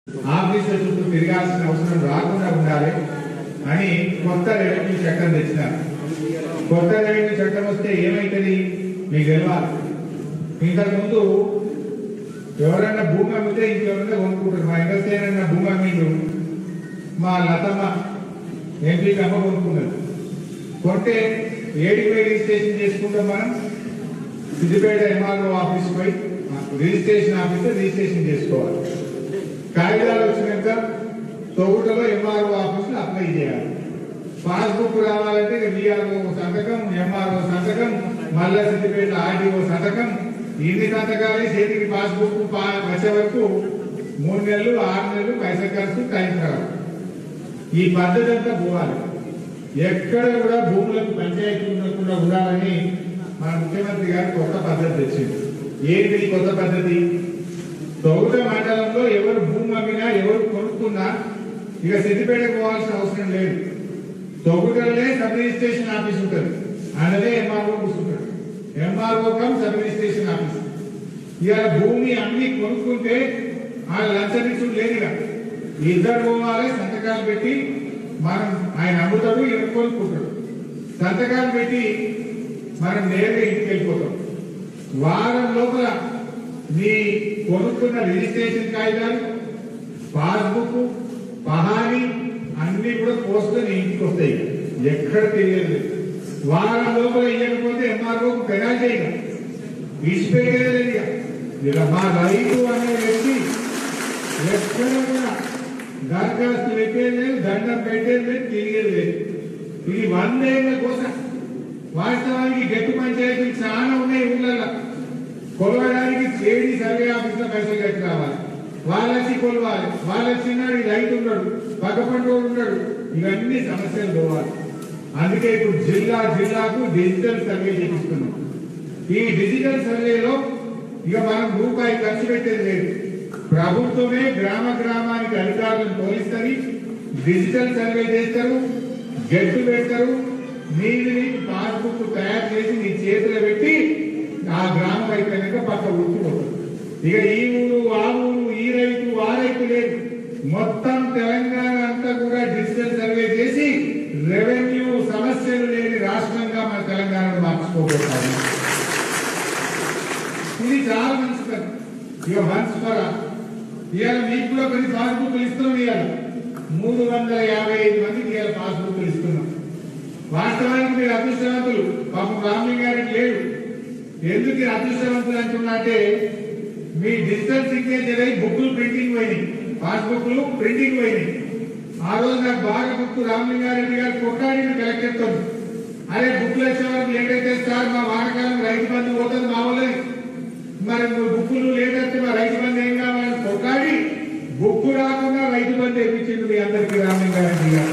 ఆఫీసుల చుట్టూ తిరగాల్సిన అవసరం రాకుండా ఉండాలి అని కొత్త రెవెన్యూ చట్టం తెచ్చినారు కొత్త రెవెన్యూ చట్టం వస్తే ఏమైతుంది మీకు తెలియాలి ఇంతకు ముందు ఎవరైనా భూమి అమ్మితే ఇంకెవరైనా కొనుక్కుంటారు మా ఎంగస్తేనన్న భూమి అమ్మిండు మా లతమ్మ ఎంపీకి అమ్మ కొనుక్కున్నారు కొంటే ఏడికి పోయి రిజిస్ట్రేషన్ చేసుకుంటాం మనం సిద్దిపేట ఎంఆర్ఓ ఆఫీస్ పోయి రిజిస్ట్రేషన్ ఆఫీస్ రిజిస్ట్రేషన్ చేసుకోవాలి కాగితాలు వచ్చినాక తొగుటలో ఎంఆర్ఓ ఆఫీస్ లో అప్లై చేయాలి పాస్బుక్ రావాలంటే విఆర్ఓ సంతకం ఎంఆర్ఓ సంతకం మళ్ళా సిద్దిపేట ఆర్డీఓ సంతకం ఇన్ని సంతకాలే చేతికి పాస్బుక్ పా- వచ్చే వరకు మూడు నెలలు ఆరు నెలలు పైసలు ఖర్చు టైం రావాలి ఈ పద్ధతి అంతా పోవాలి ఎక్కడ కూడా భూములకు పంచాయతీ ఉండకుండా ఉండాలని మన ముఖ్యమంత్రి గారు కొత్త పద్ధతి తెచ్చింది ఏంటి ఈ కొత్త పద్ధతి తొగుట మండలంలో ఎవరు భూమి అమ్మినా ఎవరు కొనుక్కున్నా ఇక సిద్దిపేటకు పోవాల్సిన అవసరం లేదు తొగుటలనే సబ్ రిజిస్ట్రేషన్ ఆఫీస్ ఉంటుంది అన్నదే ఎంఆర్ఓ కూర్చుంటాడు MRO cum sub registration office ఇవాళ భూమి అన్ని కొనుక్కుంటే ఆ లంచనిచ్చుడు లేదుగా ఇద్దరు పోవాలి సంతకాలు పెట్టి మనం ఆయన అమ్ముతాడు ఈయన కొనుక్కుంటాడు సంతకాలు పెట్టి మనం నేరుగా ఇంటికి వెళ్ళిపోతాం వారం లోపల మీ కొనుక్కున్న రిజిస్ట్రేషన్ కాగితాలు పాస్బుక్ పహాని అన్ని కూడా పోస్టుని ఇంటికి వస్తాయి ఎక్కడ తెలియదు వారం లోపల ఇవ్వకపోతే ఎంఆర్ఓకు పెనాల్టీ ఇక విడిచిపెట్టేది ఇక ఇక మా రైతు అనే వ్యక్తి ఎక్కడ కూడా దరఖాస్తు పెట్టేది లేదు దండం పెట్టేది లేదు తిరిగేది లేదు ఇది వందేళ్ల కోసం వాస్తవానికి గట్టి పంచాయతీలు చాలా ఉన్నాయి ఊళ్ళల్లో కొలవడానికి చేడి సర్వే ఆఫీస్ లో పైసలు కట్టి రావాలి వాళ్ళకి కొలవాలి వాళ్ళకి చిన్నాడు ఈ రైతు ఉన్నాడు పక్క పంటోడు ఉన్నాడు ఇవన్నీ సమస్యలు పోవాలి అందుకే ఇప్పుడు జిల్లా జిల్లాకు డిజిటల్ సర్వే చేపిస్తున్నాం ఈ డిజిటల్ సర్వేలో ఇక మనం రూపాయి ఖర్చు పెట్టేది లేదు ప్రభుత్వమే గ్రామ గ్రామానికి అధికారులను పోలిస్తుంది డిజిటల్ సర్వే చేస్తారు గెట్టు పెడతారు నీది నీకు పాస్బుక్ తయారు చేసి నీ చేతిలో పెట్టి ఆ గ్రామం అయిపోయినాక పక్క ఉట్టుకోతారు ఇక ఈ ఊరు ఆ ఊరు ఈ రైతు ఆ రైతు లేదు మొత్తం తెలంగాణ అంతా కూడా డిజిటల్ సర్వే చేసి రెవెన్యూ సమస్యలు లేని రాష్ట్రంగా మన తెలంగాణను మార్చుకోబోతాము ఇది చాలా మంచి పని ఇక మంచి పర ఇవాళ మీకు కూడా కొన్ని పాస్బుక్లు ఇస్తున్నాం ఇవాళ మూడు వందల యాభై ఐదు మందికి ఇవాళ పాస్బుక్లు ఇస్తున్నాం వాస్తవానికి మీరు అదృష్టవంతులు పాపం రామలింగ గారికి లేడు ఎందుకు ఈ అదృష్టవంతులు అంటున్నా అంటే మీ డిజిటల్ సిగ్నేచర్ అయి బుక్లు ప్రింటింగ్ పోయినాయి పాస్బుక్లు ప్రింటింగ్ పోయినాయి ఆ రోజు నాకు బాగా గుర్తు రామలింగారెడ్డి గారు కొట్టాడిన కలెక్టర్ తో అరే బుక్లు వచ్చే వరకు లేట్ అయితే సార్ మా వాడకాలం రైతు బంధు పోతుంది మా వాళ్ళని మరి బుక్కులు లేట్ అయితే మా రైతు బంధు ఏం కావాలని కొట్టాడి బుక్కు రాకుండా రైతు బంధు ఇప్పించింది మీ అందరికీ రామలింగారెడ్డి గారు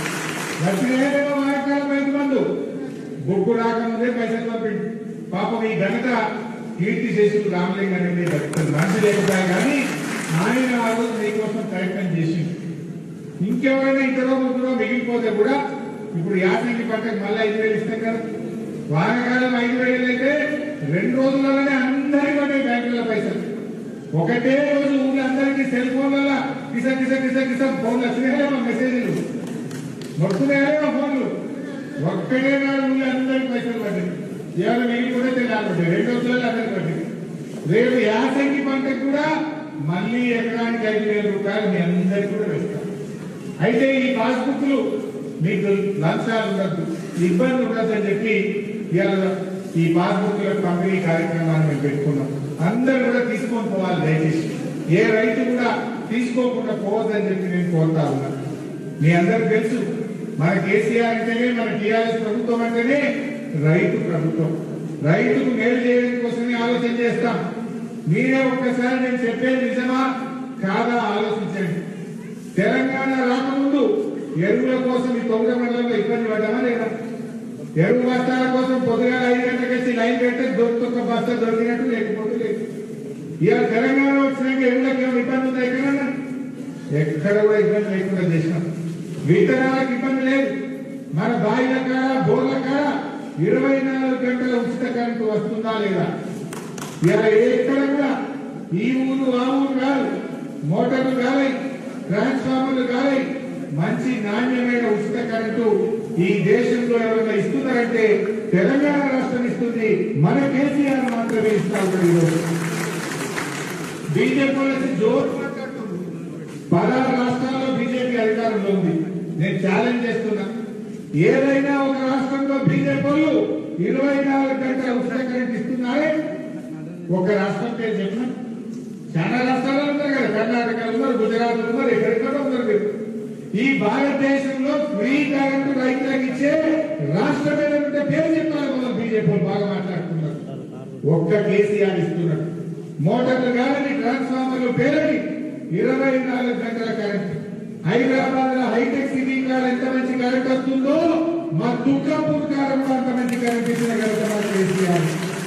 లక్ష్మీదేవ వాడకాలం రైతు బంధు బుక్కు రాకముందే పైసలు పంపింది పాపం ఈ ఘనత కీర్తి చేసుడు రామలింగారెడ్డి దక్కుతుంది మనసు లేకపోయా కానీ ఆయన ఆ రోజు మీకోసం ప్రయత్నం చేసింది ఇంకెవరైనా ఇద్దరో ముగ్గురో మిగిలిపోతే కూడా ఇప్పుడు యాసంగి పంటకు మళ్ళీ ఐదు వేలు ఇస్తాం కదా వానకాలం ఐదు వేలు అయితే రెండు రోజులలోనే అందరికీ పడ్డాయి బ్యాంకుల పైసలు ఒకటే రోజు ఊళ్ళో అందరికీ సెల్ ఫోన్లలో కిస కిస కిస కిస ఫోన్లు వచ్చినాయేమో మెసేజ్లు వస్తున్నాయేమో ఫోన్లు ఒక్కడే నాడు ఊళ్ళో అందరికీ పైసలు పడ్డాయి ఇవాళ మీరు కూడా తెలియాలి రెండు రోజులలో అందరికీ పడ్డాయి రేపు యాసంగి పంటకు కూడా మళ్ళీ ఎకరానికి ఐదు వేల రూపాయలు మీ అందరికీ కూడా వేస్తారు అయితే ఈ పాస్బుక్లు మీకు లంచాలు ఉండద్దు ఇబ్బంది ఉండద్దు అని చెప్పి ఇవాళ ఈ పాస్బుక్ల పంపిణీ కార్యక్రమాన్ని మేము పెట్టుకున్నాం అందరూ కూడా తీసుకొని పోవాలి దయచేసి ఏ రైతు కూడా తీసుకోకుండా పోవద్దని చెప్పి నేను కోరుతా ఉన్నా మీ అందరికి తెలుసు మన కేసీఆర్ అంటేనే మన టీఆర్ఎస్ ప్రభుత్వం అంటేనే రైతు ప్రభుత్వం రైతుకు మేలు చేయడం కోసమే ఆలోచన చేస్తాం మీరే ఒక్కసారి నేను చెప్పేది నిజమా కాదా ఆలోచించండి తెలంగాణ రాకముందు ఎరువుల కోసం ఈ తొమ్మిది మండలంలో ఇబ్బంది పడ్డామా లేదా ఎరువు బస్తాల కోసం పొద్దుగా ఐదు గంటలకు వచ్చి లైన్ పెడితే దొరుకుతొక్క బస్తా దొరికినట్టు లేకపోతే లేదు ఇవాళ తెలంగాణ వచ్చినాక ఎరువులకు ఏమైనా ఇబ్బంది ఉందా ఎక్కడన్నా ఎక్కడ కూడా ఇబ్బంది లేకుండా చేసినాం విత్తనాలకు ఇబ్బంది లేదు మన బాయిల కాడ బోర్ల కాడ ఇరవై నాలుగు గంటల ఉచిత కరెంటు వస్తుందా లేదా ఇలా ఎక్కడ కూడా ఈ ఊరు ఆ ఊరు కాదు మోటార్లు కావాలి ట్రాన్స్ఫార్మర్లు కావాలి మంచి నాణ్యమైన ఉచిత కరెంటు ఈ దేశంలో ఎవరైనా ఇస్తున్నారంటే తెలంగాణ రాష్ట్రం ఇస్తుంది మన కేసీఆర్ మాత్రమే ఇస్తా ఉన్నాడు ఈరోజు బీజేపీ వాళ్ళకి జోరు మాట్లాడుతుంది పదహారు రాష్ట్రాల్లో బీజేపీ అధికారంలో ఉంది నేను ఛాలెంజ్ చేస్తున్నా ఏదైనా ఒక రాష్ట్రంలో బీజేపీ వాళ్ళు ఇరవై నాలుగు గంటల ఉచిత కరెంట్ ఇస్తున్నారే ఒక రాష్ట్రం పేరు చెప్పిన చాలా రాష్ట్రాలు ఉన్నారు కదా కర్ణాటక ఉన్నారు గుజరాత్ ఉన్నారు ఎక్కడెక్కడ ఉన్నారు మీరు ఈ భారతదేశంలో ఫ్రీ కరెంటు రైతులకు ఇచ్చే రాష్ట్రం ఏదంటే పేరు చెప్పాలి మనం బీజేపీ వాళ్ళు బాగా మాట్లాడుతున్నారు ఒక్క కేసీఆర్ ఇస్తున్నాడు మోటార్లు కాదని ట్రాన్స్ఫార్మర్లు పేరని ఇరవై నాలుగు గంటల కరెంట్ హైదరాబాద్ లో హైటెక్ సిటీ కాడ ఎంత మంచి కరెంట్ వస్తుందో మా దుఃఖపూర్ కాలంలో అంత మంచి కరెంట్ ఇచ్చిన కనుక మా కేసీఆర్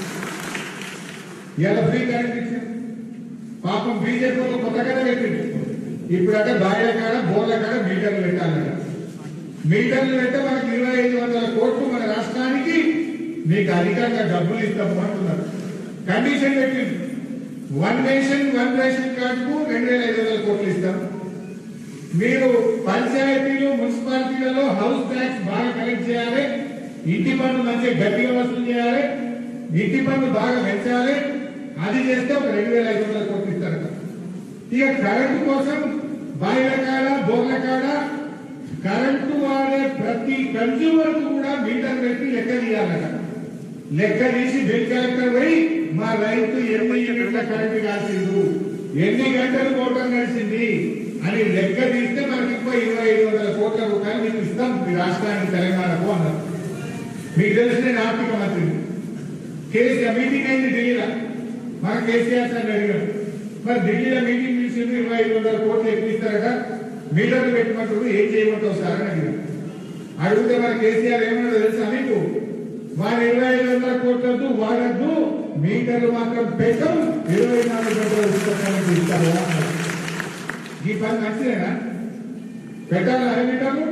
ఇలా ఫ్రీ కరెంట్ ఇచ్చారు పాపం బీజేపీ వాళ్ళు కొత్తగానే పెట్టింది ఇప్పుడంటే బాయిల కాడ బోర్ల కాడ మీటర్లు పెట్టాలట మీటర్లు పెడితే మనకి ఇరవై ఐదు వందల కోట్లు మన రాష్ట్రానికి మీకు అధికంగా డబ్బులు ఇస్తాము అంటున్నారు కండిషన్ పెట్టింది వన్ నేషన్ వన్ రేషన్ కార్డుకు రెండు వేల ఐదు వందల కోట్లు ఇస్తాం మీరు పంచాయతీలు మున్సిపాలిటీలలో హౌస్ ట్యాక్స్ బాగా కలెక్ట్ చేయాలి ఇంటి పన్ను మంచిగా గట్టిగా వసూలు చేయాలి ఇంటి పన్ను బాగా పెంచాలి అది చేస్తే ఒక రెండు వేల ఐదు వందల కోట్లు ఇస్తారట ఇక కరెంటు కోసం బాయిల కాడ బోర్ల కాడ కరెంటు వాడే ప్రతి కన్జ్యూమర్ కూడా మీటర్ పెట్టి లెక్క తీయాలట లెక్క తీసి బిల్ కలెక్టర్ పోయి మా రైతు ఎన్ని యూనిట్ల కరెంటు కాల్సిండు ఎన్ని గంటలు మోటార్ నడిచింది అని లెక్క తీస్తే మనకి ఇంకో ఇరవై ఐదు వందల కోట్ల రూపాయలు మీకు ఇస్తాం మీ రాష్ట్రానికి తెలంగాణకు అన్నారు మీకు తెలిసిన నేను ఆర్థిక మంత్రి కేసీఆర్ మీటింగ్ అయింది ఢిల్లీలో మన కేసీఆర్ సార్ అడిగారు మరి ఢిల్లీలో మీటింగ్ పిలిచింది ఇరవై ఐదు వందల కోట్లు ఎక్కువ ఇస్తారట మీటర్లు పెట్టమంటారు ఏం చేయమంటావు సార్ అని అడిగారు అడిగితే మన కేసీఆర్ ఏమన్నాడో తెలుసా మీకు వారు ఇరవై ఐదు వందల కోట్లద్దు వాడద్దు మీటర్లు మాత్రం పెట్టం ఇరవై నాలుగు గంటల ఉచితంగా ఇస్తారు అన్నారు. ఈ పని మంచిదేనా పెట్టాలి అరే మీటర్లు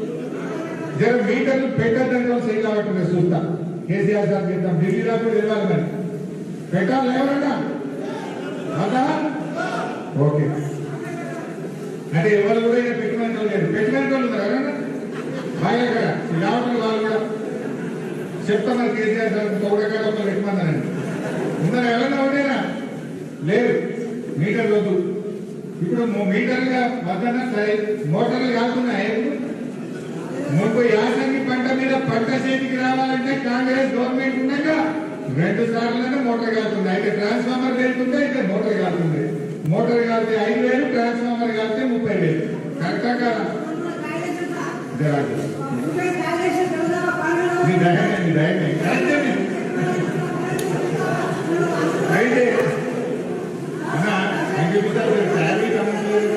జర మీటర్లు పెట్టద్దంటే సైడ్ కాబట్టి చూస్తా కేసీఆర్ సార్ చెప్తాం ఢిల్లీలో కూడా వెళ్ళాలి మరి పెట్టాలి ఎవరన్నా అదా ఓకే అంటే ఎవరు కూడా ఇక్కడ పెట్టుకునే వాళ్ళు లేరు పెట్టుకునే వాళ్ళు ఉన్నారు ఎవరన్నా బాగా కదా రావటం వాళ్ళు కూడా చెప్తా మరి కేసీఆర్ సార్ తోడకాడ ఒక పెట్టుకున్నానండి ఉన్నారు ఎవరన్నా ఉండేనా లేదు మీటర్ వద్దు ఇప్పుడు మో- మీటర్లుగా వద్దన సరే మోటార్లు కాకున్నాయి ముప్పై యాసంగి పంట మీద పంట చేతికి రావాలంటే కాంగ్రెస్ గవర్నమెంట్ ఉన్నాక రెండు సార్లు మోటార్ కాలుతుంది అయితే ట్రాన్స్ఫార్మర్ వెళ్తుంటే అయితే మోటార్ కాలుతుంది మోటార్ కాలితే ఐదు వేలు ట్రాన్స్ఫార్మర్ కాలితే ముప్పై వేలు కరెక్టా కాదా జరాకు. మీ దయనే మీ దయనే కరెక్టే మీరు. అయితే అన్నా ఇంక ఇప్పుడు శాలరీ కమిషన్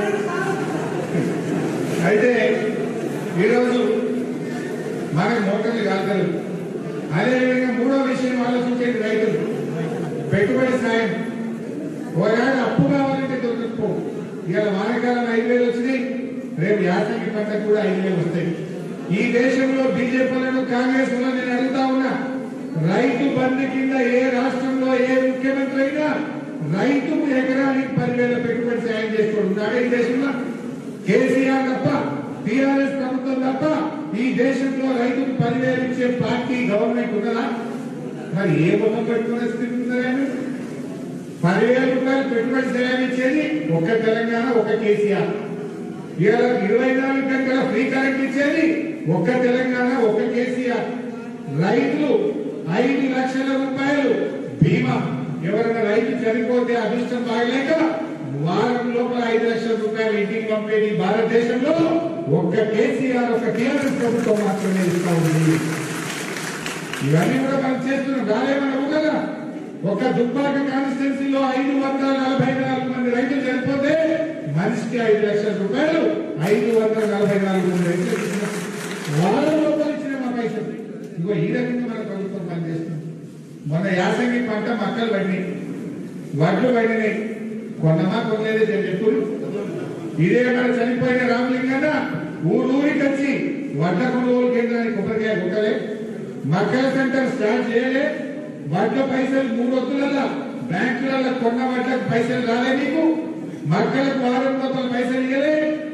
అయితే ఈరోజు మనకి మోటార్లు కాల్తారు అదేవిధంగా మూడో విషయం ఆలోచించేది రైతులు పెట్టుబడి సాయం ఒకవేళ అప్పు కావాలంటే దొరకకపో ఇవాళ వానకాలం ఐదు వేలు వచ్చినాయి రేపు యాసంగి పంట కూడా ఐదు వేలు వస్తాయి ఈ దేశంలో బీజేపీలను కాంగ్రెస్ వల్ల నేను అడుగుతా ఉన్నా రైతు బంధు కింద ఏ రాష్ట్రంలో ఏ ముఖ్యమంత్రి అయినా రైతుకు ఎకరానికి పదివేల పెట్టుబడి సాయం చేసుకోడు ఉన్నాడే ఈ దేశంలో కేసీఆర్ తప్ప టిఆర్ఎస్ ప్రభుత్వం తప్ప ఈ దేశంలో రైతుకు పదివేలు ఇచ్చే పార్టీ గవర్నమెంట్ ఉన్నదా మరి ఏ బొమ్మ పెట్టుకునే స్థితి ఉందా ఆయన? పదివేల రూపాయలు పెట్టుబడి సాయం ఇచ్చేది ఒక తెలంగాణ ఒక కేసీఆర్ ఇవాళ ఇరవై నాలుగు గంటల ఫ్రీ కరెంట్ ఇచ్చేది ఒక్క తెలంగాణ ఒక కేసీఆర్ రైతులు ఐదు లక్షల రూపాయలు బీమా ఎవరైనా రైతు చనిపోతే అదృష్టం బాగలేక వారం లోపల ఐదు లక్షల రూపాయలు ఇంటికి పంపేది భారతదేశంలో ఒక్క కేసీఆర్ ఒక టీఆర్ఎస్ ప్రభుత్వం మాత్రమే ఇస్తా ఉంది ఇవన్నీ కూడా మనం చేస్తున్నాం రాలేమన్నాము కదా ఒక దుబ్బాక కాన్స్టిట్యున్సీలో ఐదు వందల నలభై నాలుగు మంది రైతులు చనిపోతే మనిషికి ఐదు లక్షల రూపాయలు ఐదు వందల నలభై నాలుగు మంది రైతులు ఇచ్చినాం. వాళ్ళ లోపల ఇచ్చిన మా పైసలు ఇగో ఈ రకంగా మన ప్రభుత్వం పనిచేస్తుంది మొన్న యాసంగి పంట మక్కలు పడినాయి వడ్లు పడినాయి కొన్నమా కొనలేదే నేను చెప్పు ఇదే మన చనిపోయిన రామలింగన్న ఊరూరికి వచ్చి వడ్ల కొనుగోలు కేంద్రానికి కొబ్బరికాయ కొట్టలే మక్కల సెంటర్ స్టార్ట్ చేయలే వడ్ల పైసలు మూడు వద్దులలో బ్యాంకులలో కొన్న వడ్లకు పైసలు రాలే మీకు మక్కలకు వారం లోపల పైసలు ఇవ్వలే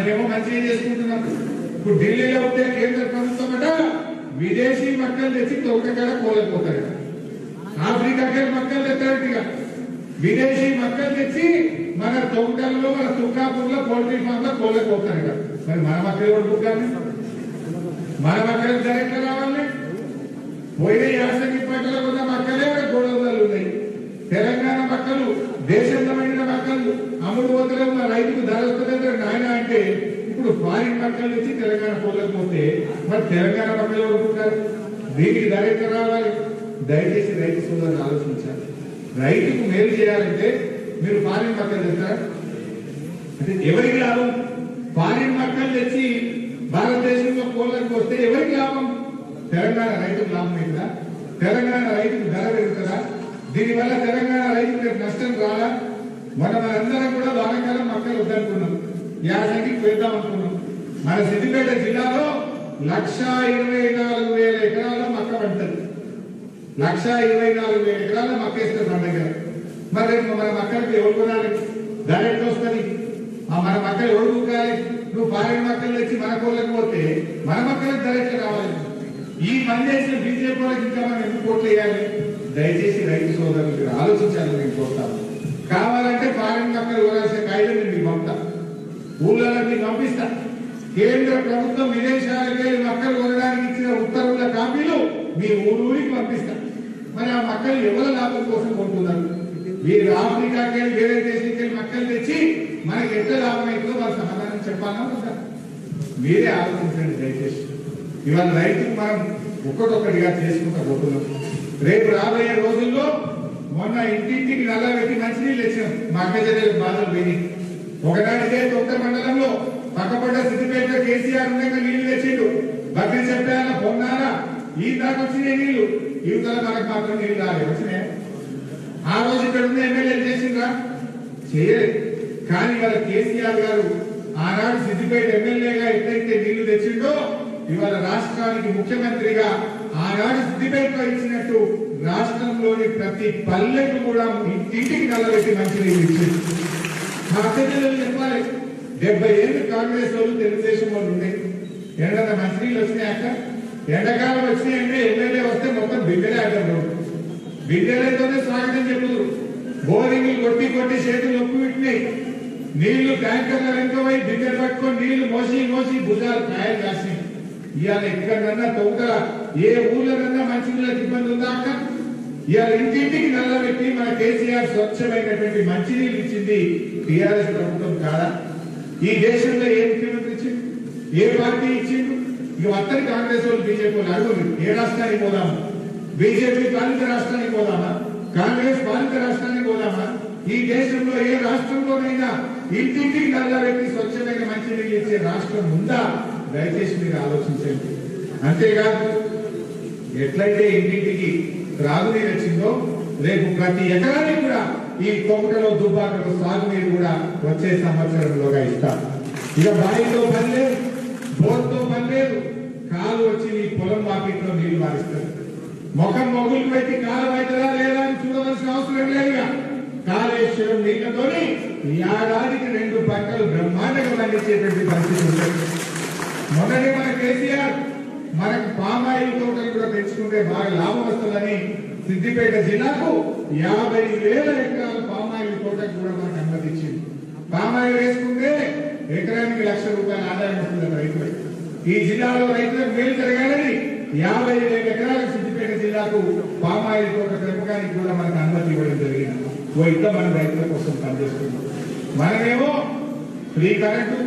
మనమేమో మంచిగా చేసుకుంటున్నాం ఇప్పుడు ఢిల్లీలో ఉంటే కేంద్ర ప్రభుత్వం అట విదేశీ మక్కలు తెచ్చి తోటకాడ కోలేకపోతారు ఆఫ్రికాకి మక్కలు తెచ్చారట విదేశీ మక్కలు తెచ్చి మన తోటల్లో మన తుక్కాపూర్లో పౌల్ట్రీ ఫామ్ లో కోలేకపోతారట మరి మన మక్కలు కొడుకుంటారు మన మక్కలకు ధర ఎట్లా రావాలి పోయిన యాసంగి పంటల ఉన్న మక్కలే గొడవలు ఉన్నాయి తెలంగాణ మక్కలు దేశంలో పండిన మక్కలు అమ్ముడు పోతలే ఉన్న రైతుకు ధర వస్తుందంటే నాయన అంటే ఇప్పుడు ఫారిన్ మక్కలు ఇచ్చి తెలంగాణ పోలేకపోతే మరి తెలంగాణ మక్కలు కొనుక్కుంటారు దీనికి ధర ఎట్లా రావాలి దయచేసి రైతు సోదరులు ఆలోచించాలి రైతుకు మేలు చేయాలంటే మీరు ఫారిన్ మక్కలు తెస్తారా అంటే ఎవరికి లాభం ఫారిన్ మక్కలు తెచ్చి భారతదేశంలో కోళ్ళకి వస్తే ఎవరికి లాభం తెలంగాణ రైతుకు లాభం అయిందా తెలంగాణ రైతుకు ధర పెరుగుతుందా దీనివల్ల తెలంగాణ రైతుకు రేపు నష్టం రాలా మనం మనందరం కూడా వానాకాలం మక్కలు వద్దనుకున్నాం యాసంగికి వెళ్దాం అనుకున్నాం మన సిద్దిపేట జిల్లాలో లక్ష ఇరవై నాలుగు వేల ఎకరాల్లో మక్క పంటది లక్ష ఇరవై నాలుగు వేల ఎకరాల మక్కేస్తారు మన దగ్గర మరి రేపు మన మక్కలకి ఎవరు కొనాలి ధర ఎట్లా వస్తుంది ఆ మన మక్కలు ఎవరు ఊకాలి నువ్వు ఫారిన్ మక్కలు తెచ్చి మన కోళ్ళకి పోతే మన మక్కలకు ధర ఎట్లా రావాలి ఈ పని చేసిన బీజేపీ వాళ్ళకి ఇంకా మనం ఎందుకు ఓట్లు వేయాలి దయచేసి రైతు సోదరులు మీరు ఆలోచించాలి నేను కోరుతాను కావాలంటే ఫారిన్ మక్కలు ఇవ్వాల్సిన కాయిదా నేను మీకు పంపుతా ఊళ్ళలో మీకు పంపిస్తా కేంద్ర ప్రభుత్వం విదేశాలకు వెళ్ళి మక్కలు కొనడానికి ఇచ్చిన ఉత్తర్వుల కాపీలు మీ ఊరూరికి పంపిస్తా మరి ఆ మక్కలు ఎవరి లాభం కోసం కొంటున్నారు మీరు ఆఫ్రికాకి వెళ్ళి వేరే దేశానికి వెళ్ళి మక్కలు తెచ్చి మనకి ఎట్లా లాభం అవుతుందో వాళ్ళ సమాధానం చెప్పాలా వద్దా? మీరే ఆలోచించండి దయచేసి ఇవాళ రైతుకు మనం ఒక్కటొక్కటిగా చేసుకుంటా పోతున్నాం రేపు రాబోయే రోజుల్లో మొన్న ఇంటింటికి నల్ల పెట్టి మంచినీళ్ళు ఇచ్చాం మా అక్క చెల్లెలకు బాధలు పోయినాయి ఒకనాటికే తొక్క మండలంలో పక్కపడ్డ సిద్దిపేట కేసీఆర్ ఉండగా నీళ్లు తెచ్చిండు బక్రీ చెప్పాల పొన్నాల ఈ దాకా వచ్చినాయి నీళ్లు యువతల మనకు మాత్రం నీళ్లు రాలేదు వచ్చినాయి ఆ రోజు ఇక్కడ ఉన్న ఎమ్మెల్యేలు చేసిండ్రా చేయలేదు కానీ ఇవాళ కేసీఆర్ గారు ఆనాడు సిద్దిపేట ఎమ్మెల్యేగా ఎట్లయితే నీళ్లు తెచ్చిండో ఇవాళ రాష్ట్రానికి ముఖ్యమంత్రిగా ఆనాడు సిద్దిపేటలో ఇచ్చినట్టు రాష్ట్రంలోని ప్రతి పల్లెకు కూడా ఇంటింటికి నల్లబెట్టి మంచి నీళ్లు ఇచ్చింది మా అక్కచెల్లెలు చెప్పాలి డెబ్బై ఏళ్ళు కాంగ్రెస్ వాళ్ళు తెలుగుదేశం వాళ్ళు ఉండే ఎండన మంచినీళ్ళు వచ్చినాయి అక్క ఎండాకాలం వచ్చినాయంటే ఎమ్మెల్యే వస్తే మొత్తం బిడ్డలే అడ్డం బిడ్డలతోనే స్వాగతం చెప్పుదు బోరింగ్లు కొట్టి కొట్టి చేతులు నొప్పి పెట్టినాయి నీళ్లు ట్యాంకర్ల వెనుకపోయి బిడ్డలు పట్టుకొని నీళ్లు మోసి మోసి భుజాలు కాయలు కాసినాయి ఇవాళ ఎక్కడన్నా తొందర ఏ ఊర్లోనన్నా మంచినీళ్ళకి ఇబ్బంది ఉందా అక్క ఇవాళ ఇంటింటికి నల్లబెట్టి మన కేసీఆర్ స్వచ్ఛమైనటువంటి మంచినీళ్ళు ఇచ్చింది టీఆర్ఎస్ ప్రభుత్వం కాదా ఈ దేశంలో ఏ ముఖ్యమంత్రి ఇచ్చిండు ఏ పార్టీ ఇచ్చిండు ఇక మొత్తం కాంగ్రెస్ వాళ్ళు బీజేపీ వాళ్ళు అడుగురు ఏ రాష్ట్రానికి పోదాము బీజేపీ పాలిత రాష్ట్రానికి పోదామా కాంగ్రెస్ పాలిత రాష్ట్రానికి పోదామా ఈ దేశంలో ఏ రాష్ట్రంలోనైనా ఇంటింటికి నల్లబెట్టి స్వచ్ఛమైన మంచినీళ్ళు ఇచ్చే రాష్ట్రం ఉందా దయచేసి మీరు ఆలోచించండి అంతేకాదు ఎట్లయితే ఇంటింటికి త్రాగునీరు వచ్చిందో రేపు ప్రతి ఎకరానికి కూడా ఈ కొమటలో దుబ్బాకలో సాగునీరు కూడా వచ్చే సంవత్సరంలోగా ఇస్తాం ఇక బావితో పని లేదు బోర్తో పని లేదు కాలు వచ్చి నీ పొలం వాకిట్లో నీళ్లు మారిస్తారు ముఖం మొగులు పెట్టి కాలు అవుతుందా లేదా అని చూడవలసిన అవసరం లేదుగా కాళేశ్వరం నీళ్లతోని ఈ ఏడాదికి రెండు పంటలు బ్రహ్మాండంగా పండించేటువంటి పరిస్థితి ఉంటుంది మొన్ననే మన కేసీఆర్ మనకు పామాయిల్ తోటలు కూడా పెంచుకుంటే బాగా లాభం వస్తుందని సిద్దిపేట జిల్లాకు యాభై వేల ఎకరాల పామాయిల్ తోటకు కూడా మనకు అనుమతించింది పామాయిల్ వేసుకుంటే ఎకరానికి లక్ష రూపాయల ఆదాయం వస్తుంది రైతులకు ఈ జిల్లాలో రైతులకు మేలు జరగాలని యాభై వేల ఎకరాలకు సిద్దిపేట జిల్లాకు పామాయిల్ తోట పెంపకానికి కూడా మనకు అనుమతి ఇవ్వడం జరిగింది ఓ ఇంట్లో మనం రైతుల కోసం పనిచేస్తున్నాం మనమేమో ఫ్రీ కరెంటు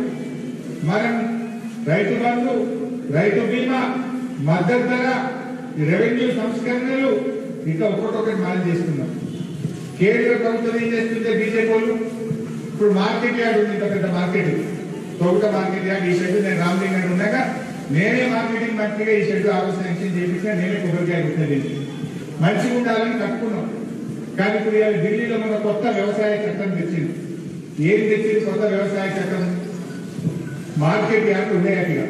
మనం రైతు బంధు రైతు బీమా మద్దతు ధర ఈ రెవెన్యూ సంస్కరణలు ఇంకా ఒక్కొక్కటి మనం చేస్తున్నాం కేంద్ర ప్రభుత్వం ఏం చేస్తుంటే బీజేపీ వాళ్ళు ఇప్పుడు మార్కెట్ యార్డ్ ఉంది ఇంత పెద్ద మార్కెట్ తొగుట మార్కెట్ యార్డ్ ఈ షెడ్ నేను రామలింగ్ గారు ఉన్నాక నేనే మార్కెటింగ్ మంత్రిగా ఈ షెడ్ ఆఫీస్ శాంక్షన్ చేయించిన నేనే కొబ్బరికాయ పెట్టలేదు మంచిగా ఉండాలని కట్టుకున్నాం కానీ ఇప్పుడు ఇవాళ ఢిల్లీలో మన కొత్త వ్యవసాయ చట్టం తెచ్చింది ఏం తెచ్చింది కొత్త వ్యవసాయ చట్టం మార్కెట్ యార్డ్ ఉండేట్టుగా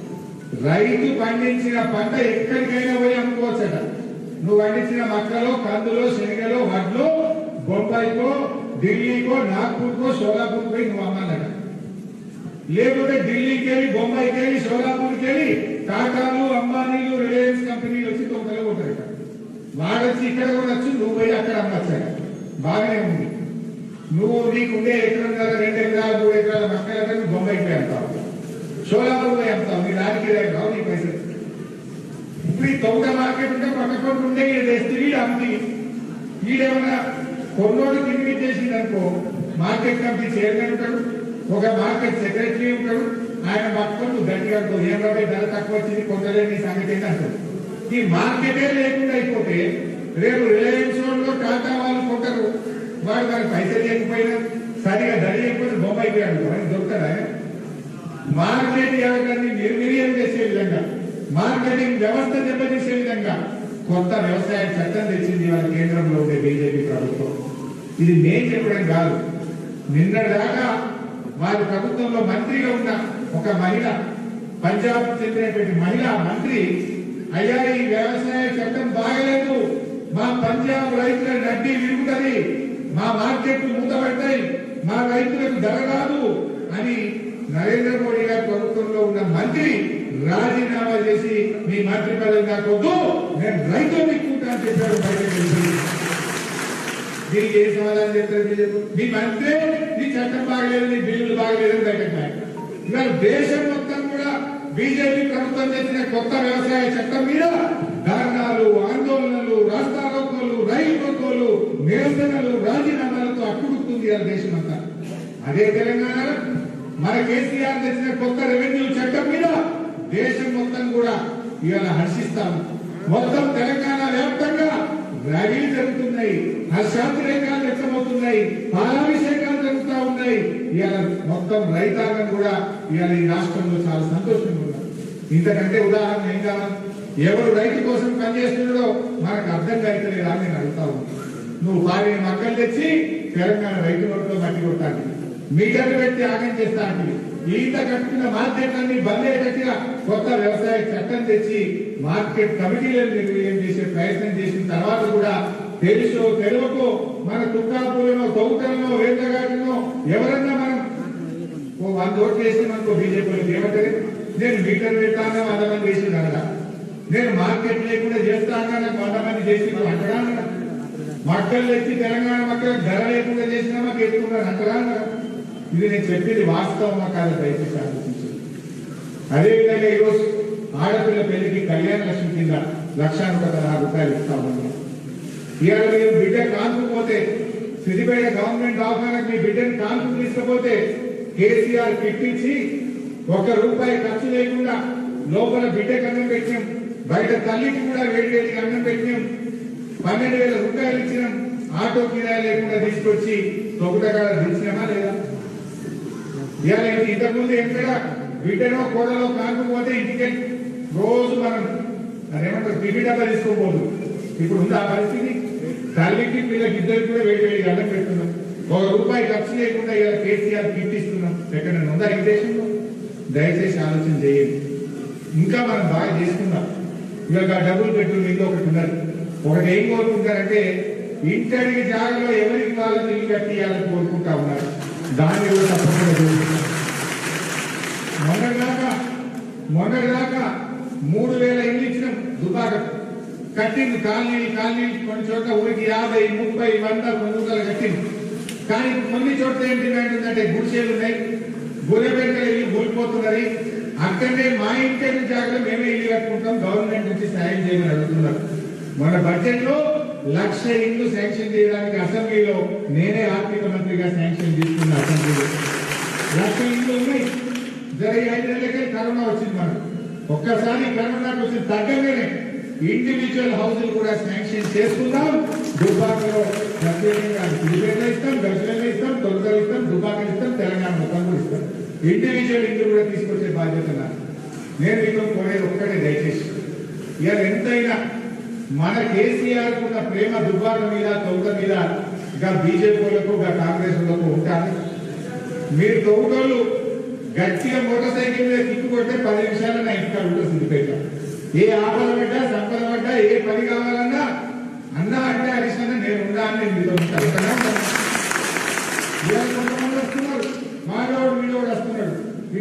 రైతు పండించిన పంట ఎక్కడికైనా పోయి అమ్ముకోవచ్చట నువ్వు పండించిన మక్కలో కందులో శనగలో వడ్లో బొంబాయికో ఢిల్లీకో నాగ్పూర్కో షోలాపూర్ పోయి నువ్వు అమ్మాలట లేకపోతే ఢిల్లీకి వెళ్ళి బొంబాయికి వెళ్ళి షోలాపూర్కి వెళ్ళి టాటాలు అంబానీలు రిలయన్స్ కంపెనీలు వచ్చి తొందరగా ఉంటారట వాడొచ్చి ఇక్కడ కొనొచ్చు నువ్వు పోయి అక్కడ అమ్మచ్చాడు బాగానే ఉంది నువ్వు నీకుండే ఎకరం రెండు ఎకరాలు మూడు ఎకరాల మక్కలంటే నువ్వు బొంబాయికి పోయి అమ్ముతావు షోలాపూర్ పోయి అమ్ముతావు నీ రాజకీయ రావు నీ పైసలు ఇప్పుడు ఈ తొంగ మార్కెట్ ఉంటే పక్క పక్క ఉంటే ఈడ తెస్తే ఈడ అమ్మి ఈడేమన్నా కొన్నోడు కిందికి చేసింది అనుకో మార్కెట్ కమిటీ చైర్మన్ ఉంటాడు ఒక మార్కెట్ సెక్రటరీ ఉంటాడు ఆయన పట్టుకొని నువ్వు గట్టిగా అనుకో, ఏం రాబోయే ధర తక్కువ వచ్చింది కొందరే నీ సంగతి ఏంటి అంటాడు ఈ మార్కెటే లేకుండా అయిపోతే రేపు రిలయన్స్ వాళ్ళు టాటా వాళ్ళు కొంటారు వాడు దానికి పైసలు లేకపోయినా సరిగా ధర లేకపోతే బొంబాయి పోయాడు అని దొరుకుతాడా మార్కెట్ వ్యవస్థని నిర్వీర్యం చేసే విధంగా మార్కెటింగ్ వ్యవస్థ దెబ్బతీసే విధంగా కొత్త వ్యవసాయ చట్టం తెచ్చింది వాళ్ళ కేంద్రంలో ఉండే బీజేపీ ప్రభుత్వం ఇది నేను చెప్పడం కాదు నిన్నటిదాకా వారి ప్రభుత్వంలో మంత్రిగా ఉన్న ఒక మహిళ పంజాబ్ చెందినటువంటి మహిళ మంత్రి అయ్యా ఈ వ్యవసాయ చట్టం బాగలేదు మా పంజాబ్ రైతుల నడ్డి విరుగుతుంది మా మార్కెట్లు మూతపడతాయి మా రైతులకు ధర రాదు అని నరేంద్ర మోడీ గారి ప్రభుత్వంలో ఉన్న మంత్రి రాజీనామా చేసి మీ మంత్రి పదవి నాకు వద్దు నేను రైతు దిక్కుంటా అని చెప్పాడు బయటకు వెళ్ళి. దీనికి ఏ సమాధానం చెప్తారు మీరు? మీ మంత్రి నీ చట్టం బాగలేదు నీ బిల్లులు బాగలేదు అని బయటకు పోయాడు. ఇవాళ దేశం మొత్తం కూడా బీజేపీ ప్రభుత్వం తెచ్చిన కొత్త వ్యవసాయ చట్టం మీద ధర్నాలు ఆందోళనలు రాస్తారోకోలు రైలు రోకోలు నిరసనలు రాజీనామాలతో అట్టుడుతుంది ఆ దేశం అంతా అదే తెలంగాణలో మన కేసీఆర్ తెచ్చిన కొత్త రెవెన్యూ చట్టం మీద దేశం మొత్తం కూడా ఇవాళ హర్షిస్తాము మొత్తం తెలంగాణ వ్యాప్తంగా ర్యాలీలు జరుగుతున్నాయి హర్షాతిరేకాలు వ్యక్తమవుతున్నాయి పాలాభిషేకాలు జరుగుతూ ఉన్నాయి ఇవాళ మొత్తం రైతాంగం కూడా ఇవాళ ఈ రాష్ట్రంలో చాలా సంతోషంగా ఉన్నారు ఇంతకంటే ఉదాహరణ ఏం కావాలి ఎవరు రైతు కోసం పనిచేస్తున్నాడో మనకు అర్థం కాలేదు అని నేను అడుగుతా ఉన్నాను నువ్వు పాడిన మక్కలు తెచ్చి తెలంగాణ రైతు నోట్లో మట్టి కొట్టాలి మీటర్లు పెట్టి ఆగం చేస్తానికి ఈత కట్టుకున్న మార్కెట్లన్నీ బంద్ అయ్యేటట్టుగా కొత్త వ్యవసాయ చట్టం తెచ్చి మార్కెట్ కమిటీలను నిర్వీర్యం చేసే ప్రయత్నం చేసిన తర్వాత కూడా తెలుసో తెలియకో మన తుక్కాపూరలో తౌటలో వేదగాటిలో ఎవరన్నా మనం ఓ వంద ఓట్లు వేసి మనకు బీజేపీ ఏమంటారు నేను మీటర్ పెట్టాను వంద మంది వేసింది అనగా నేను మార్కెట్ లేకుండా చేస్తాను నాకు వంద మంది చేసి అంటరా అనగా మక్కలు తెచ్చి తెలంగాణ మక్కలు ధర లేకుండా చేసినా మాకు ఎత్తుకున్నారు అంటరా అనగా ఇది నేను చెప్పేది వాస్తవమా కాదు దయచేసి ఆలోచించండి అదేవిధంగా ఈరోజు ఆడపిల్ల పెళ్లికి కళ్యాణ లక్ష్మి కింద లక్షాను పదహారు రూపాయలు ఇస్తా ఉన్నాం ఇవాళ మీరు బిడ్డ కానుకుపోతే సిద్దిపేట గవర్నమెంట్ దవాఖానకు మీ బిడ్డని కానుకు తీసుకపోతే కేసీఆర్ కిట్ ఇచ్చి ఒక్క రూపాయి ఖర్చు లేకుండా లోపల బిడ్డకి అన్నం పెట్టినాం బయట తల్లికి కూడా వేడి వేడికి అన్నం పెట్టినాం పన్నెండు వేల రూపాయలు ఇచ్చినాం ఆటో కిరాయి లేకుండా తీసుకొచ్చి తొగుటగా దించినామా లేదా ఇవాళ ఇంతకుముందు ఎక్కడ బిడ్డనో కోడలో కాకపోతే ఇంటికి రోజు మనం అదేమంటారు టిఫిన్ డబ్బా తీసుకోపోదు ఇప్పుడు ఉంది ఆ పరిస్థితి తల్లికి పిల్లకి ఇద్దరికి కూడా వేడి వేడి అన్నం పెడుతున్నాం ఒక రూపాయి ఖర్చు లేకుండా ఇలా కేసీఆర్ కిట్ ఇస్తున్నాం ఎక్కడైనా ఉందా ఈ దేశంలో దయచేసి ఆలోచన చేయండి ఇంకా మనం బాగా చేసుకుందాం ఇవాళ డబుల్ బెడ్రూమ్ ఇల్లు ఒకటి ఉన్నది ఒకటి ఏం కోరుకుంటారంటే ఇంటడికి జాగలో ఎవరికి వాళ్ళని ఇల్లు కట్టియాలని కోరుకుంటా ఉన్నారు దాన్ని కూడా తప్పకుండా చేస్తున్నాం మొన్నటిదాకా మొన్నటిదాకా మూడు వేల ఇల్లు ఇచ్చినాం దుబాక కట్టింది కాలనీ కాలనీ కొన్ని చోట్ల ఊరికి యాభై ముప్పై వంద కొన్ని వందలు కట్టింది కానీ కొన్ని చోట్ల ఏం డిమాండ్ ఉందంటే గుడిసేలు ఉన్నాయి గుర్రెపెంటలు ఇల్లు కూలిపోతున్నది అక్కడనే మా ఇంటి జాగ్రత్త మేమే ఇల్లు కట్టుకుంటాం గవర్నమెంట్ నుంచి సాయం చేయమని అడుగుతున్నారు మన బడ్జెట్ లో లక్ష ఇల్లు శాంక్షన్ చేయడానికి అసెంబ్లీలో నేనే ఆర్థిక మంత్రిగా శాంక్షన్ తీసుకున్న అసెంబ్లీలో లక్ష ఇల్లు ఉన్నాయి జర ఈ ఐదు నెలలకే కరోనా వచ్చింది మనకు ఒక్కసారి కరోనాకు వచ్చింది తగ్గగానే ఇండివిజువల్ హౌసులు కూడా శాంక్షన్ చేసుకుందాం దుబ్బాకలో ప్రత్యేకంగా సిద్దిపేటలో ఇస్తాం గజలలో ఇస్తాం తొలకలు ఇస్తాం దుబ్బాకలు ఇస్తాం తెలంగాణ మొత్తం కూడా ఇస్తాం ఇండివిజువల్ ఇల్లు కూడా తీసుకొచ్చే బాధ్యత నాది. నేను మీతో కోరేది ఒక్కటే దయచేసి ఇవాళ ఎంతైనా మన కేసీఆర్ ఉన్న ప్రేమ దుబ్బాక మీద తొలక మీద ఇంకా బీజేపీలకు ఇంకా కాంగ్రెస్ లకు ఉంటారు మీరు తోటోళ్ళు గట్టిగా మోటార్ సైకిల్ మీద కిక్కు కొడితే పది నిమిషాలు నా ఇంటికాడ ఉంటుంది సిద్దిపేట ఏ ఆపద పడ్డా సంపద పడ్డా ఏ పని కావాలన్నా అన్నా అంటే హరీష్ నేను ఉండా అని నేను మీతో ఉంటాను. ఇక్కడ ఉంటాను. ఇవాళ కొంతమంది వస్తున్నారు మానవుడు వీడోడు వస్తున్నాడు నేను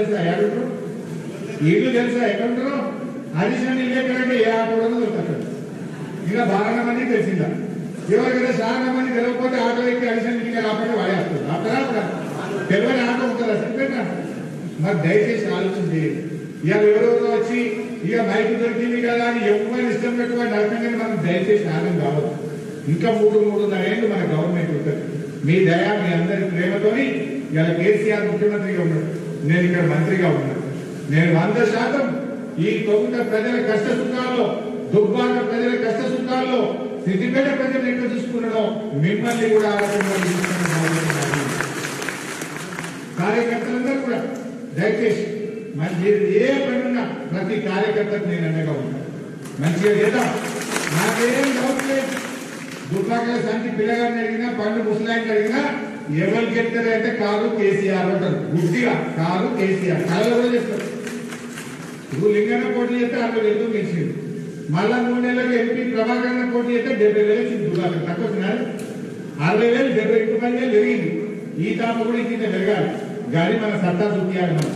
తెలుసా ఎక్కడుంటారు ఇల్లు తెలుసా ఎక్కడుంటారో అడిషన్ ఇల్లు ఎక్కడంటే ఏ ఆటో దొరుకుతారు ఇంకా బాగా మంది తెలిసిందా ఎవరికైనా చాలా మంది తెలియకపోతే ఆటో ఎక్కి అడిషన్ ఇంటికి రాకపోతే వాడేస్తారు అక్కడ అక్కడ తెలియని ఆటో ఉంటుందా చెప్పేట మరి దయచేసి ఆలోచన చేయండి ఇక ఎవరెవరో వచ్చి ఇక మైక్ దొరికింది కదా అని ఎవరి ఇష్టం పెట్టుకొని నడకంగానే మనం దయచేసి ఆగం కావద్దు ఇంకా మూడు మూడున్నర ఏళ్ళు మన గవర్నమెంట్ ఉంటుంది మీ దయ మీ అందరి ప్రేమతోని ఇలా కేసీఆర్ ముఖ్యమంత్రిగా ఉన్నాడు నేను ఇక్కడ మంత్రిగా ఉన్నాను నేను వంద శాతం ఈ తొగుట ప్రజల కష్ట సుఖాల్లో దుబ్బాక ప్రజల కష్ట సుఖాల్లో సిద్దిపేట ప్రజలు ఎక్కడ చూసుకున్నాడో మిమ్మల్ని కూడా ఆ రకంగా చూసుకునే బాధ్యత నాది. కార్యకర్తలందరూ కూడా దయచేసి మరి మీరు ఏ పనున్నా ప్రతి కార్యకర్తకు నేను అండగా ఉంటాను మంచిగా చేద్దాం నాకేం డౌట్ లేదు దుబ్బాకల సంటి పిల్లగారిని అడిగినా పండు ముసలాయిని అడిగినా ఎవరు చెప్తారు అంటే కారు కేసీఆర్ అంటారు గుడ్డిగా కారు కేసీఆర్ కళలో కూడా చెప్తారు ఇప్పుడు లింగన్న పోటీ చేస్తే అరవై వేలు గెలిచింది మళ్ళా మూడు నెలలకు ఎంపీ ప్రభాకరణ పోటీ చేస్తే డెబ్బై వేలు వచ్చింది దుబాక తక్కువ వచ్చినారు అరవై వేలు డెబ్బై ఎనిమిది పది వేలు పెరిగింది ఈ తాప కూడా ఇంత పెరగాలి గాడి మన సత్తా చూపించాలి మనం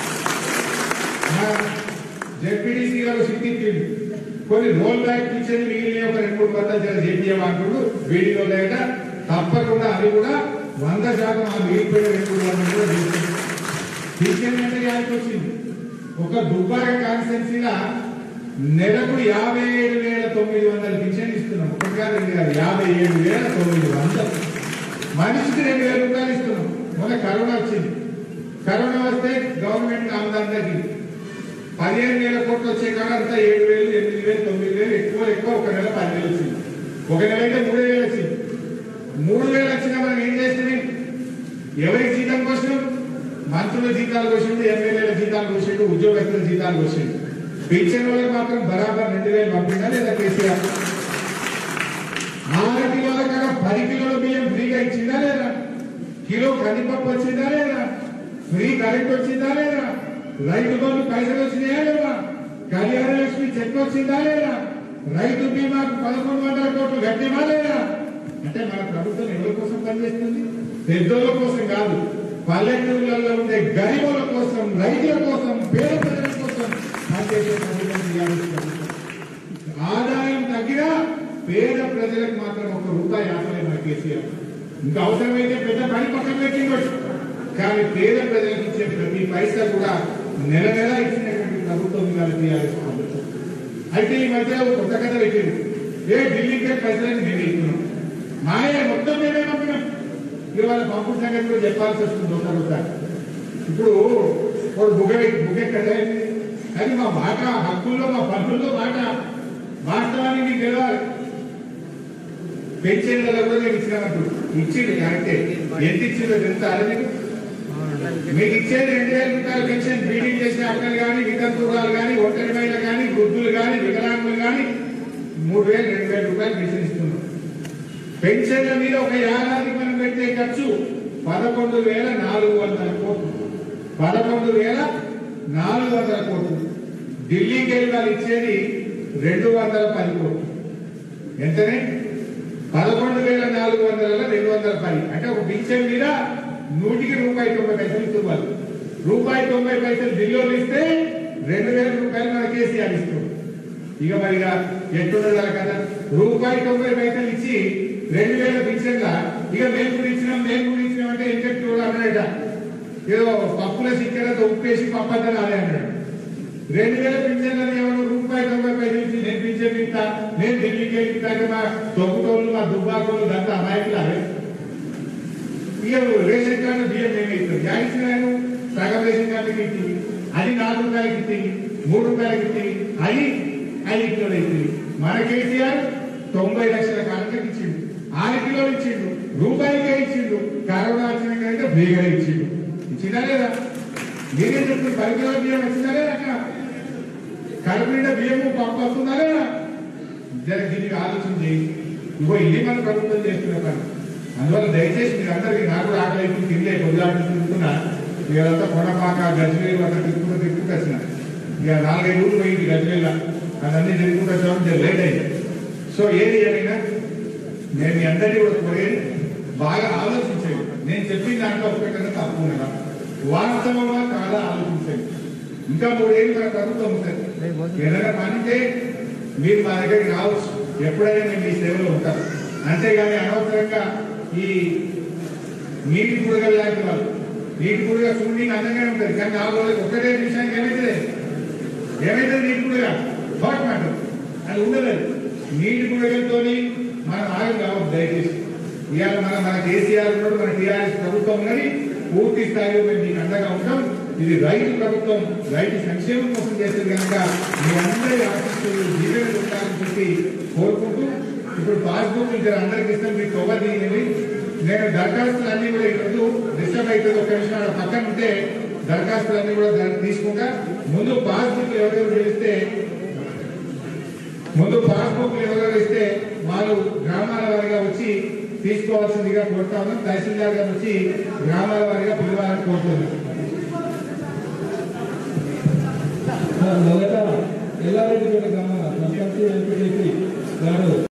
జెడ్పీడీసీ గారు సిట్టించింది కొన్ని రోల్ బ్యాక్ ఇచ్చేది మిగిలిన ఒక రెండు మూడు వందల జర చేపియం అంటుడు వీడియో లేక తప్పకుండా అది కూడా వంద శాతం ఆ మిగిలిపోయిన రెండు మూడు వందలు కూడా చేస్తుంది పింఛన్ అంటే యాడికి వచ్చింది ఒక దుబ్బాక కాన్స్టెన్సీగా నెలకు యాభై ఏడు వేల తొమ్మిది వందల పింఛన్ ఇస్తున్నాం ఒకటి కాదు రెండు కాదు యాభై ఏడు వేల తొమ్మిది వందలు మనిషికి రెండు వేల రూపాయలు ఇస్తున్నాం మొన్న కరోనా వచ్చింది కరోనా వస్తే గవర్నమెంట్ ఆమదాని తగ్గింది పదిహేను వేల కోట్లు వచ్చే కాడ అంతా ఏడు వేలు ఎనిమిది వేలు తొమ్మిది వేలు ఎక్కువ ఎక్కువ ఒక నెల పది వేలు వచ్చింది ఒక నెల అయితే మూడు వేలు వచ్చింది మూడు వేలు వచ్చినా మనం ఏం చేస్తుంది ఎవరికి జీతం కోసం మంత్రుల జీతాలు కోసిండు ఎమ్మెల్యేల జీతాలు కోసిండు ఉద్యోగస్తుల జీతాలు కోసిండు పెన్షన్ వాళ్ళకి మాత్రం బరాబర్ రెండు వేలు పంపిందా లేదా కేసీఆర్ ఆరు కిలోల కన్నా పది కిలోల బియ్యం ఫ్రీగా ఇచ్చిందా లేదా కిలో కందిపప్పు వచ్చిందా లేదా ఫ్రీ కరెంట్ వచ్చిందా లేదా రైతు బంధు పైసలు వచ్చినాయా లేదా కళ్యాణ లక్ష్మి చెక్ వచ్చిందా లేదా రైతు బీమాకు పదకొండు వందల కోట్లు కట్టినా లేదా అంటే మన ప్రభుత్వం ఎవరి కోసం పనిచేస్తుంది పెద్దోళ్ళ కోసం కాదు పల్లెటూళ్ళలో ఉండే గరీబుల కోసం రైతుల కోసం పేద ప్రజల కోసం పనిచేసే ప్రభుత్వం టీఆర్ఎస్ ప్రభుత్వం ఆదాయం తగ్గినా పేద ప్రజలకు మాత్రం ఒక రూపాయి ఆదాయం మన కేసీఆర్ ఇంకా అవసరమైతే పెద్ద పని పక్కన పెట్టిండొచ్చు కానీ పేద ప్రజలకు ఇచ్చే ప్రతి పైసా కూడా నెల నెల ఇచ్చినటువంటి ప్రభుత్వం ఇవాళ టీఆర్ఎస్ ప్రభుత్వం అయితే ఈ మధ్య ఒక కొత్త కథ పెట్టింది ఏ ఢిల్లీకి పైసలని మేము ఇస్తున్నాం మాయ మొత్తం మేమే పంపినాం ఇవాళ పంపుడు సంగతి కూడా చెప్పాల్సి వస్తుంది ఒకసారి ఒకసారి ఇప్పుడు ఒక బుగ బుగ కదా అది మా మాట హక్కుల్లో మా పన్నుల్లో మాట వాస్తవానికి మీకు తెలియాలి పెన్షన్లలో కూడా మేము ఇచ్చినామంటు ఇచ్చిండు కరెక్టే ఎంత ఇచ్చిందో తెలుసా అదే మీకు మీకు ఇచ్చేది రెండు వేల రూపాయల పెన్షన్ బీడీలు చేసిన అక్కలు కానీ వితంతురాలు కానీ ఒంటరి మహిళలు కానీ వృద్ధులు కానీ వికలాంగులు కానీ మూడు వేలు రెండు వేల రూపాయలు పెన్షన్ ఇస్తున్నాం పెన్షన్ల మీద ఒక ఏడాదికి మనం పెట్టే ఖర్చు పదకొండు వేల నాలుగు వందల కోట్లు పదకొండు వేల నాలుగు వందల కోట్లు ఢిల్లీకి వెళ్ళి వాళ్ళు ఇచ్చేది రెండు వందల పది కోట్లు ఎంతనే పదకొండు వేల నాలుగు వందల రెండు వందల పది అంటే ఒక పింఛన్ మీద నూటికి రూపాయి తొంభై పైసలు ఇస్తున్నారు రూపాయి తొంభై పైసలు ఢిల్లీలో ఇస్తే రెండు వేల రూపాయలు మన కేసీఆర్ ఇస్తుంది ఇక మరిగా ఎట్టున్నదా కదా రూపాయి తొంభై పైసలు ఇచ్చి రెండు వేల పింఛన్ల ఇక మేము కూడా ఇచ్చినాం మేము కూడా ఇచ్చినాం అంటే ఎంత కూడా అన్నాడట ఏదో పప్పుల సిక్కలతో ఉప్పేసి పప్పద్దని అదే అన్నాడు రెండు వేల పింఛన్లని ఎవరు రూపాయి తొంభై పైసలు ఇచ్చి నేను పింఛన్ ఇస్తా నేను ఢిల్లీకి వెళ్ళి ఇస్తాక మా తొక్కుటోళ్ళు మా దుబ్బాకోళ్ళు అంతా అమాయకులు అవే ఇక రేషన్ కార్డు బియ్యం మేము ఇస్తాం జాయిన్ నేను సగం రేషన్ కార్డుకి ఇచ్చింది అది నాలుగు రూపాయలకి ఇచ్చింది మూడు రూపాయలకి ఇచ్చింది అది ఐదు కిలోలు ఇచ్చింది మన కేసీఆర్ తొంభై లక్షల కాళ్ళకి ఇచ్చిండు ఆరు కిలోలు ఇచ్చిండు రూపాయికే ఇచ్చిండు కరోనా వచ్చిన కంటే ఫ్రీగా ఇచ్చిండు ఇచ్చిందా లేదా మీరే చెప్తున్నారు పది కిలోల బియ్యం వచ్చిందా లేదా అక్క కడుపు నిండా బియ్యము పప్పు వస్తుందా లేదా జర దీనికి ఆలోచన చేయి ఇగో ఇది మన ప్రభుత్వం చేస్తున్న పని అందువల్ల దయచేసి మీరు అందరికీ నాకు కూడా ఆకలి అయిపోయి తిండి కొద్దిలాంటి తింటున్నా మీరంతా కొనపాక గజ్వేలు అట్లా తిరుగుకుంటూ తిరుగుతూ వచ్చిన ఇక నాలుగైదు ఊళ్ళు పోయింది గజ్వేల అదన్నీ తిరుగుకుంటూ వచ్చాము లేట్ అయింది సో ఏది ఏమైనా నేను మీ అందరినీ కూడా కోరేది బాగా ఆలోచించేది నేను చెప్పిన దాంట్లో ఒకటన్నా తప్పు ఉన్నదా వాస్తవమా కాదా ఆలోచించండి ఇంకా మూడేళ్ళు మన ప్రభుత్వం ఉంటుంది ఏదైనా పని ఉంటే మీరు మా దగ్గరికి రావచ్చు ఎప్పుడైనా మేము మీ సేవలో ఉంటాం అంతేగాని అనవసరంగా ఈ నీటి పుడగలు లాంటి వాళ్ళు నీటి పుడగ చూడడానికి అందంగానే ఉంటుంది కానీ నాలుగు రోజులకి ఒకటే నిమిషానికి ఏమైతుంది ఏమైతుంది నీటి పుడగ హాట్ మాట అది ఉండలేదు నీటి పుడగలతో మనం ఆగం కావద్దు దయచేసి ఇవాళ మన మన కేసీఆర్ ఉన్నాడు మన టీఆర్ఎస్ ప్రభుత్వం ఉన్నది పూర్తి స్థాయిలో మేము మీకు అండగా ఉంటాం ఇది రైతు ప్రభుత్వం రైతు సంక్షేమం కోసం చేస్తుంది కనుక మీ అందరి ఆశిస్తులు జీవన ఉండాలని చెప్పి కోరుకుంటూ ఇప్పుడు పాస్బుక్ ఇక్కడ అందరికి ఇస్తాం మీకు కవర్ తీయండి నేను దరఖాస్తులు అన్ని కూడా ఈరోజు డిస్టర్బ్ అవుతుంది ఒక నిమిషం ఆడ పక్కన ఉంటే దరఖాస్తులు అన్ని కూడా దాన్ని తీసుకుంటా ముందు పాస్బుక్ ఎవరెవరు తెలిస్తే ముందు పాస్బుక్ ఎవరెవరు ఇస్తే వాళ్ళు గ్రామాల వారిగా వచ్చి తీసుకోవాల్సిందిగా కోరుతా ఉన్నాం తహసీల్దార్ గారు వచ్చి గ్రామాల వారిగా పిలవాలని కోరుతున్నాం మొదట ఎల్లారెడ్డిపేట గ్రామ సర్పంచ్ ఎంపీటీసీ గారు